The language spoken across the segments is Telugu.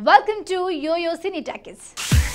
Welcome to yoyo cine talkies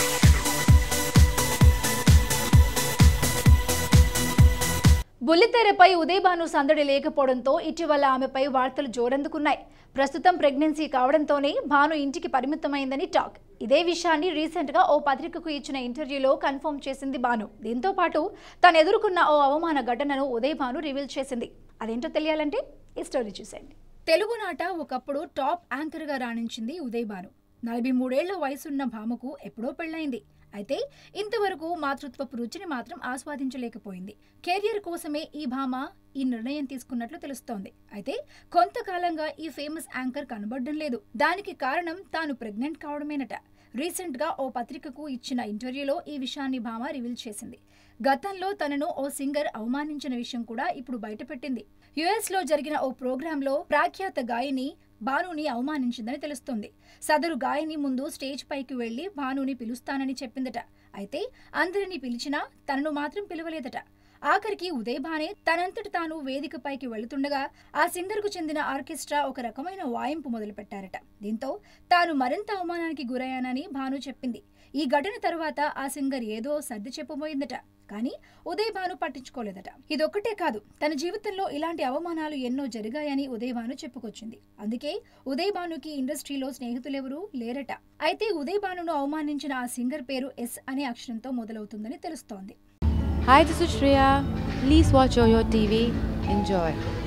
బుల్లితెరపై ఉదయభాను సందడి లేకపోవడంతో ఇటీవల ఆమెపై వార్తలు జోరందుకున్నాయి ప్రస్తుతం ప్రెగ్నెన్సీ కావడంతోనే భాను ఇంటికి పరిమితమైందని టాక్ ఇదే విషయాన్ని రీసెంట్ గా ఓ పత్రికకు ఇచ్చిన ఇంటర్వ్యూలో కన్ఫర్మ్ చేసింది భాను దీంతో పాటు తాను ఎదుర్కొన్న ఓ అవమాన ఘటనను ఉదయ్ భాను రివీల్ చేసింది అదేంటో తెలియాలంటే ఈ స్టోరీ చూసేయండి తెలుగునాట ఒకప్పుడు టాప్ యాంకర్గా రాణించింది ఉదయ్ భాను నలభై మూడేళ్ల వయసున్న భామకు ఎప్పుడో పెళ్ళైంది అయితే ఇంతవరకు మాతృత్వపు రుచిని మాత్రం ఆస్వాదించలేకపోయింది కెరియర్ కోసమే ఈ భామ ఈ నిర్ణయం తీసుకున్నట్లు తెలుస్తోంది అయితే కొంతకాలంగా ఈ ఫేమస్ యాంకర్ కనబడడం లేదు దానికి కారణం తాను ప్రెగ్నెంట్ కావడమేనట రీసెంట్ గా ఓ పత్రికకు ఇచ్చిన ఇంటర్వ్యూలో ఈ విషయాన్ని భామ రివీల్ చేసింది గతంలో తనను ఓ సింగర్ అవమానించిన విషయం కూడా ఇప్పుడు బయటపెట్టింది యుఎస్ లో జరిగిన ఓ ప్రోగ్రాంలో ప్రాఖ్యాత గాయని భానుని అవమానించిందని తెలుస్తోంది సదరు గాయని ముందు స్టేజ్ పైకి వెళ్లి భానుని పిలుస్తానని చెప్పిందట అయితే అందరినీ పిలిచినా తనను మాత్రం పిలవలేదట ఆఖరికి ఉదయ్ భానే తనంతటి తాను వేదికపైకి వెళుతుండగా ఆ సింగర్ కు చెందిన ఆర్కెస్ట్రా ఒక రకమైన వాయింపు మొదలుపెట్టారట దీంతో తాను మరింత అవమానానికి గురయ్యానని భాను చెప్పింది ఈ ఘటన తరువాత ఆ సింగర్ ఏదో సర్ది చెప్పబోయిందట కానీ ఉదయ్ భాను పట్టించుకోలేదట ఇదొక్కటే కాదు తన జీవితంలో ఇలాంటి అవమానాలు ఎన్నో జరిగాయని ఉదయ్ భాను చెప్పుకొచ్చింది అందుకే ఉదయ్ భానుకి ఇండస్ట్రీలో స్నేహితులెవరూ లేరట అయితే ఉదయ్ భానును అవమానించిన ఆ సింగర్ పేరు ఎస్ అనే అక్షరంతో మొదలవుతుందని తెలుస్తోంది Hi, this is Shreya. Please watch Yoyo TV. Enjoy.